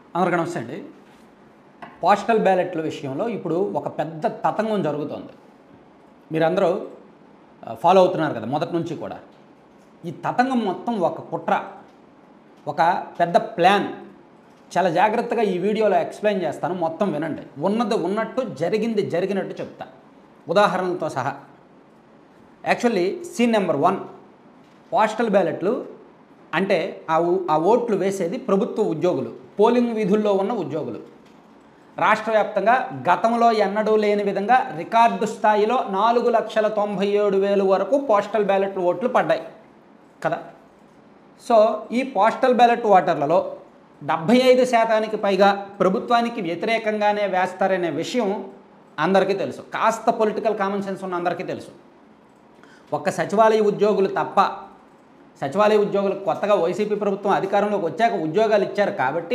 అందరికీ నమస్తే అండి పోస్టల్ బ్యాలెట్ల విషయంలో ఇప్పుడు ఒక పెద్ద తతంగం జరుగుతోంది మీరందరూ ఆ, ఫాలో అవుతున్నారు కదా మొదటి నుంచి కూడా ఈ తతంగం మొత్తం ఒక కుట్ర ఒక పెద్ద ప్లాన్ చాలా జాగ్రత్తగా ఈ వీడియోలో ఎక్స్ప్లెయిన్ చేస్తాను మొత్తం వినండి ఉన్నది ఉన్నట్టు జరిగింది జరిగినట్టు చెప్తా ఉదాహరణలతో సహా actually scene number one postal బ్యాలెట్లు అంటే ఆ ఊ- ఆ ఓట్లు వేసేది ప్రభుత్వ ఉద్యోగులు పోలింగ్ విధుల్లో ఉన్న ఉద్యోగులు రాష్ట్ర వ్యాప్తంగా గతంలో ఎన్నడూ లేని విధంగా రికార్డు స్థాయిలో నాలుగు లక్షల తొంభై ఏడు వేలు వరకు పోస్టల్ బ్యాలెట్ ఓట్లు పడ్డాయి కదా సో ఈ పోస్టల్ బ్యాలెట్ ఓటర్లలో డెబ్భై ఐదు శాతానికి పైగా ప్రభుత్వానికి వ్యతిరేకంగానే వేస్తారనే విషయం అందరికీ తెలుసు కాస్త పొలిటికల్ కామన్ సెన్స్ ఉన్న అందరికీ తెలుసు ఒక్క సచివాలయ ఉద్యోగులు తప్ప సచివాలయ ఉద్యోగులకు కొత్తగా వైసీపీ ప్రభుత్వం అధికారంలోకి వచ్చాక ఉద్యోగాలు ఇచ్చారు కాబట్టి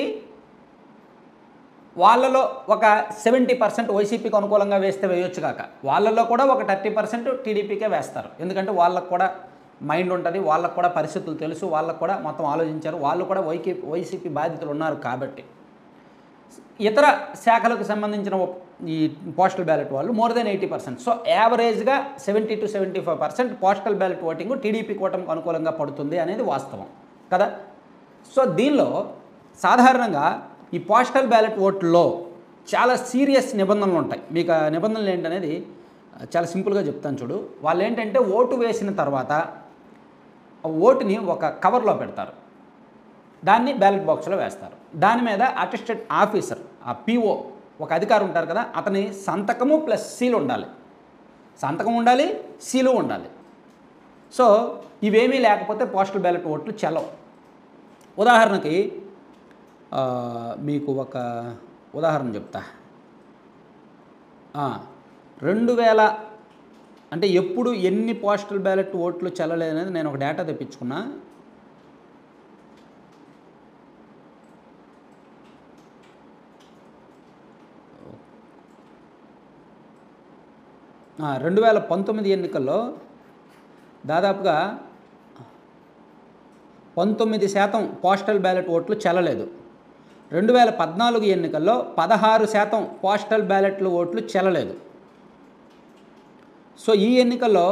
వాళ్ళలో ఒక సెవెంటీ పర్సెంట్ వైసీపీకి అనుకూలంగా వేస్తే వేయొచ్చు కాక వాళ్ళల్లో కూడా ఒక థర్టీ పర్సెంట్ టీడీపీకే వేస్తారు ఎందుకంటే వాళ్ళకు కూడా మైండ్ ఉంటుంది వాళ్ళకు కూడా పరిస్థితులు తెలుసు వాళ్ళకు కూడా మొత్తం ఆలోచించారు వాళ్ళు కూడా వైకి వైసీపీ బాధితులు ఉన్నారు కాబట్టి ఇతర శాఖలకు సంబంధించిన ఒ- ఈ పోస్టల్ బ్యాలెట్ వాళ్ళు more than eighty percent so యావరేజ్గా seventy to seventy five percent postal ballot voting TDP కూటమికి అనుకూలంగా పడుతుంది అనేది వాస్తవం కదా సో దీనిలో సాధారణంగా ఈ పోస్టల్ బ్యాలెట్ ఓట్లలో చాలా సీరియస్ నిబంధనలు ఉంటాయి మీకు ఆ నిబంధనలు ఏంటనేది ఆ, చాలా సింపుల్గా చెప్తాను చూడు వాళ్ళు ఏంటంటే ఓటు వేసిన తర్వాత ఆ ఓటుని ఒక కవర్లో పెడతారు దాన్ని బ్యాలెట్ బాక్స్లో వేస్తారు దాని మీద అటెస్టెడ్ ఆఫీసర్ ఆ పిఓ ఒక అధికారి ఉంటారు కదా అతని సంతకము ప్లస్ సీల్ ఉండాలి సంతకం ఉండాలి సీలు ఉండాలి సో ఇవేమీ లేకపోతే పోస్టల్ బ్యాలెట్ ఓట్లు చెల్లవు ఉదాహరణకి ఆ, మీకు ఒక ఉదాహరణ చెప్తా ఆ, రెండు వేల అంటే ఎప్పుడు ఎన్ని పోస్టల్ బ్యాలెట్ ఓట్లు చెల్లలేదనేది నేను ఒక డేటా తెప్పించుకున్నా రెండు వేల పంతొమ్మిది ఎన్నికల్లో దాదాపుగా పంతొమ్మిది శాతం పోస్టల్ బ్యాలెట్ ఓట్లు చెల్లలేదు రెండు వేల పద్నాలుగు ఎన్నికల్లో పదహారు శాతం పోస్టల్ బ్యాలెట్లు ఓట్లు చెల్లలేదు సో ఈ ఎన్నికల్లో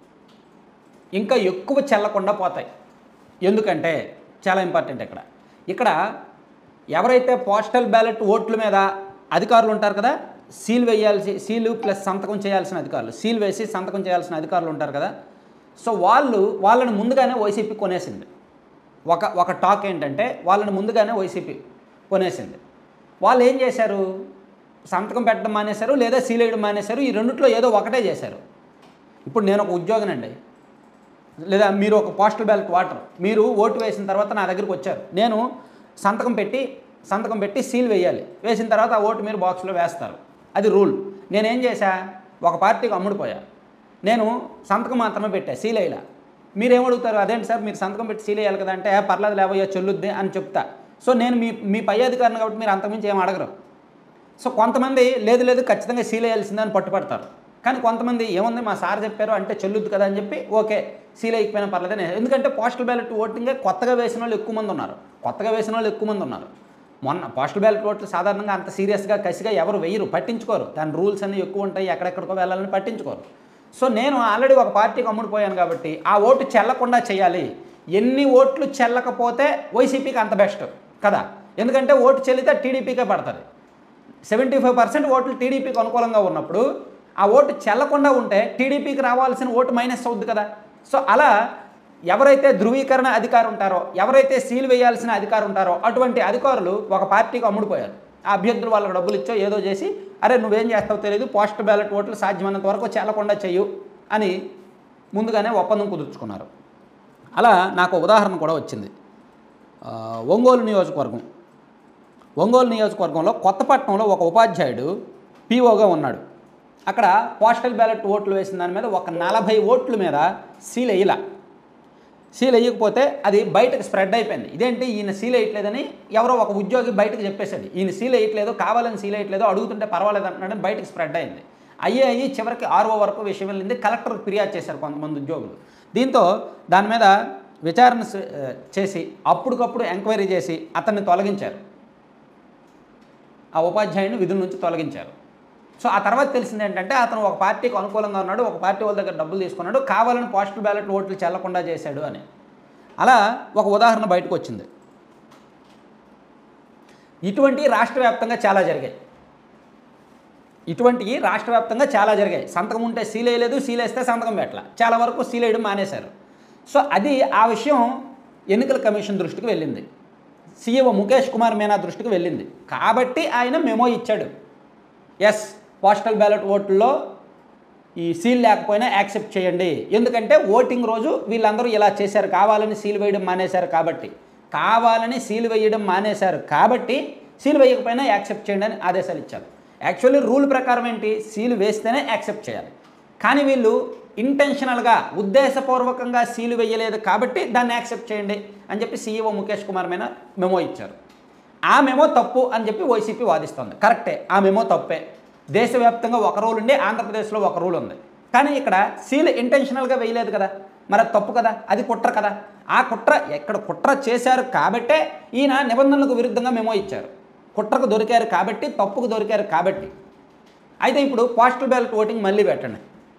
ఇంకా ఎక్కువ చెల్లకుండా పోతాయి ఎందుకంటే చాలా ఇంపార్టెంట్ ఇక్కడ ఇక్కడ ఎవరైతే పోస్టల్ బ్యాలెట్ ఓట్ల మీద అధికారులు ఉంటారు కదా సీల్ వేయాల్సి సీలు ప్లస్ సంతకం చేయాల్సిన అధికారులు సీల్ వేసి సంతకం చేయాల్సిన అధికారులు ఉంటారు కదా సో వాళ్ళు వాళ్ళని ముందుగానే వైసీపీ కొనేసింది ఒక ఒక టాక్ ఏంటంటే వాళ్ళని ముందుగానే వైసీపీ కొనేసింది వాళ్ళు ఏం చేశారు సంతకం పెట్టడం మానేశారు లేదా సీల్ వేయడం మానేశారు ఈ రెండిట్లో ఏదో ఒకటే చేశారు ఇప్పుడు నేను ఒక ఉద్యోగినండి లేదా మీరు ఒక పోస్టల్ బ్యాలెట్ వాటర్ మీరు ఓటు వేసిన తర్వాత నా దగ్గరికి వచ్చారు నేను సంతకం పెట్టి సంతకం పెట్టి సీల్ వేయాలి వేసిన తర్వాత ఆ ఓటు మీరు బాక్స్లో వేస్తారు అది రూల్ నేనేం చేశా ఒక పార్టీకి అమ్ముడుపోయా నేను సంతకం మాత్రమే పెట్టా సీల్ వేయలా మీరేమడుగుతారు అదేంటి సార్ మీరు సంతకం పెట్టి సీల్ వేయాలి కదా అంటే "ఏ, పర్లేదు లేవయ్యా చెల్లుద్ది అని చెప్తా సో నేను మీ మీ పై అధికారిని కాబట్టి మీరు అంతకుమించి ఏం అడగరు సో కొంతమంది లేదు లేదు ఖచ్చితంగా సీల్ వేయాల్సిందని పట్టుపడతారు కానీ కొంతమంది ఏముంది మా సార్ చెప్పారు అంటే చెల్లుద్ది కదా అని చెప్పి ఓకే సీల్ అయిపోయినా పర్లేదని ఎందుకంటే పోస్టల్ బ్యాలెట్ ఓటింగే కొత్తగా వేసిన వాళ్ళు ఎక్కువ మంది ఉన్నారు కొత్తగా వేసిన వాళ్ళు ఎక్కువ మంది ఉన్నారు మొన్న పోస్టల్ బ్యాలెట్ ఓట్లు సాధారణంగా అంత సీరియస్గా కసిగా ఎవరు వేయరు పట్టించుకోరు దాని రూల్స్ అన్నీ ఎక్కువ ఉంటాయి ఎక్కడెక్కడికో వెళ్ళాలని పట్టించుకోరు సో నేను ఆల్రెడీ ఒక పార్టీకి అమ్ముడుపోయాను కాబట్టి ఆ ఓటు చెల్లకుండా చేయాలి ఎన్ని ఓట్లు చెల్లకపోతే వైసీపీకి అంత బెస్ట్ కదా ఎందుకంటే ఓటు చెల్లితే టీడీపీకే పడుతుంది సెవెంటీ ఫైవ్ పర్సెంట్ ఓట్లు టీడీపీకి అనుకూలంగా ఉన్నప్పుడు ఆ ఓటు చెల్లకుండా ఉంటే టీడీపీకి రావాల్సిన ఓటు మైనస్ అవుద్ది కదా సో అలా ఎవరైతే ధృవీకరణ అధికారు ఉంటారో ఎవరైతే సీల్ వేయాల్సిన అధికారు ఉంటారో అటువంటి అధికారులు ఒక పార్టీకి అమ్ముడుపోయారు ఆ అభ్యర్థులు వాళ్ళకి డబ్బులు ఇచ్చో ఏదో చేసి అరే నువ్వేం చేస్తావో తెలియదు పోస్ట్ బ్యాలెట్ ఓట్లు సాధ్యమైనంత వరకు చెల్లకుండా చెయ్యు అని ముందుగానే ఒప్పందం కుదుర్చుకున్నారు అలా నాకు ఒక ఉదాహరణ కూడా వచ్చింది ఆ, ఒంగోలు నియోజకవర్గం ఒంగోలు నియోజకవర్గంలో కొత్తపట్నంలో ఒక ఉపాధ్యాయుడు పీఓగా ఉన్నాడు అక్కడ పోస్టల్ బ్యాలెట్ ఓట్లు వేసిన దాని మీద ఒక నలభై ఓట్ల మీద సీల్ వేయలా సీల్ వేయకపోతే అది బయటకు స్ప్రెడ్ అయిపోయింది ఇదేంటి ఈయన సీల్ వేయట్లేదని ఎవరో ఒక ఉద్యోగి బయటకు చెప్పేశాడు ఈయన సీల్ వేయట్లేదు కావాలని సీల్ వేయట్లేదు అడుగుతుంటే పర్వాలేదు అంటున్నాడని బయటకు స్ప్రెడ్ అయింది అయ్యే అయ్యి చివరికి ఆర్ఓ వరకు విషయం వెళ్ళింది కలెక్టర్కి ఫిర్యాదు చేశారు కొంతమంది ఉద్యోగులు దీంతో దాని మీద విచారణ స- చేసి అప్పటికప్పుడు ఎంక్వైరీ చేసి అతన్ని తొలగించారు ఆ ఉపాధ్యాయుడిని విధుల నుంచి తొలగించారు సో ఆ తర్వాత తెలిసింది ఏంటంటే అతను ఒక పార్టీకి అనుకూలంగా ఉన్నాడు ఒక పార్టీ వాళ్ళ దగ్గర డబ్బులు తీసుకున్నాడు కావాలని పోస్టల్ బ్యాలెట్ ఓట్లు చెల్లకుండా చేశాడు అని అలా ఒక ఉదాహరణ బయటకు వచ్చింది ఇటువంటి రాష్ట్ర వ్యాప్తంగా చాలా జరిగాయి ఇటువంటివి రాష్ట్ర వ్యాప్తంగా చాలా జరిగాయి సంతకం ఉంటే సీల్ వేయలేదు సీల్ వేస్తే సంతకం పెట్టాల చాలా వరకు సీల్ వేయడం మానేశారు సో అది ఆ విషయం ఎన్నికల కమిషన్ దృష్టికి వెళ్ళింది సీఈఓ ముఖేష్ కుమార్ మీనా దృష్టికి వెళ్ళింది కాబట్టి ఆయన మెమో ఇచ్చాడు ఎస్ పోస్టల్ బ్యాలెట్ ఓట్లలో ఈ సీల్ లేకపోయినా యాక్సెప్ట్ చేయండి ఎందుకంటే ఓటింగ్ రోజు వీళ్ళందరూ ఇలా చేశారు కావాలని సీల్ వేయడం మానేశారు కాబట్టి కావాలని సీల్ వేయడం మానేశారు కాబట్టి సీల్ వేయకపోయినా యాక్సెప్ట్ చేయండి అని ఆదేశాలు ఇచ్చారు యాక్చువల్లీ రూల్ ప్రకారం ఏంటి సీల్ వేస్తేనే యాక్సెప్ట్ చేయాలి కానీ వీళ్ళు ఇంటెన్షనల్గా ఉద్దేశపూర్వకంగా సీలు వేయలేదు కాబట్టి దాన్ని యాక్సెప్ట్ చేయండి అని చెప్పి సీఈఓ ముఖేష్ కుమార్ మీద మెమో ఇచ్చారు ఆ మెమో తప్పు అని చెప్పి వైసీపీ వాదిస్తుంది కరెక్టే ఆ మెమో తప్పే దేశవ్యాప్తంగా ఒక రూల్ ఉండి ఆంధ్రప్రదేశ్లో ఒక రూల్ ఉంది కానీ ఇక్కడ సీల్ ఇంటెన్షనల్గా వేయలేదు కదా మరి అది తప్పు కదా అది కుట్ర కదా ఆ కుట్ర ఎక్కడ కుట్ర చేశారు కాబట్టే ఈయన నిబంధనలకు విరుద్ధంగా మెమో ఇచ్చారు కుట్రకు దొరికారు కాబట్టి తప్పుకు దొరికారు కాబట్టి అయితే ఇప్పుడు పోస్టల్ బ్యాలెట్ ఓటింగ్ మళ్ళీ పెట్టండి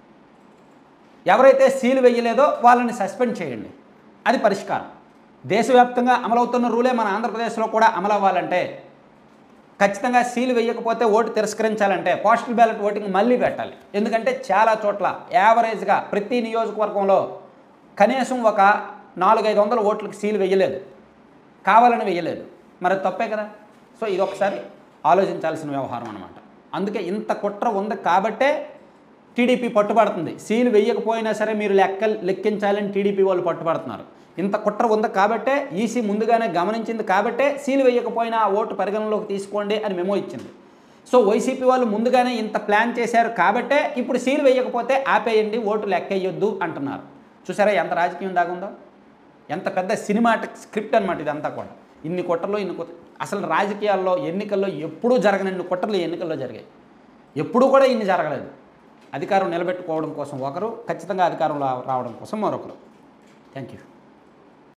ఎవరైతే సీల్ వేయలేదో వాళ్ళని సస్పెండ్ చేయండి అది పరిష్కారం దేశవ్యాప్తంగా అమలవుతున్న రూలే మన ఆంధ్రప్రదేశ్లో కూడా అమలు అవ్వాలంటే ఖచ్చితంగా సీల్ వేయకపోతే ఓటు తిరస్కరించాలంటే పోస్టల్ బ్యాలెట్ ఓటింగ్ మళ్ళీ పెట్టాలి ఎందుకంటే చాలా చోట్ల యావరేజ్గా ప్రతి నియోజకవర్గంలో కనీసం ఒక నాలుగైదు వందల ఓట్లకు సీల్ వేయలేదు కావాలని వేయలేదు మరి అది తప్పే కదా సో ఇది ఒకసారి ఆలోచించాల్సిన వ్యవహారం అనమాట అందుకే ఇంత కుట్ర ఉంది కాబట్టే టీడీపీ పట్టుబడుతుంది సీల్ వేయకపోయినా సరే మీరు లెక్క లెక్కించాలని టీడీపీ వాళ్ళు పట్టుబడుతున్నారు ఇంత కుట్ర ఉంది కాబట్టే ఈసీ ముందుగానే గమనించింది కాబట్టే సీల్ వేయకపోయినా ఆ ఓటు పరిగణలోకి తీసుకోండి అని మెమో ఇచ్చింది సో వైసీపీ వాళ్ళు ముందుగానే ఇంత ప్లాన్ చేశారు కాబట్టే ఇప్పుడు సీల్ వేయకపోతే ఆపేయండి ఓటు లెక్కేయొద్దు అంటున్నారు చూసారా ఎంత రాజకీయం దాగుందో ఎంత పెద్ద సినిమాటిక్ స్క్రిప్ట్ అనమాట ఇదంతా కూడా ఇన్ని కుట్రలు ఇన్ని కుట్ర అసలు రాజకీయాల్లో ఎన్నికల్లో ఎప్పుడూ జరగనన్ని కుట్రలు ఈ ఎన్నికల్లో జరిగాయి ఎప్పుడూ కూడా ఇన్ని జరగలేదు అధికారం నిలబెట్టుకోవడం కోసం ఒకరు ఖచ్చితంగా అధికారంలో రావడం కోసం మరొకరు థ్యాంక్ యూ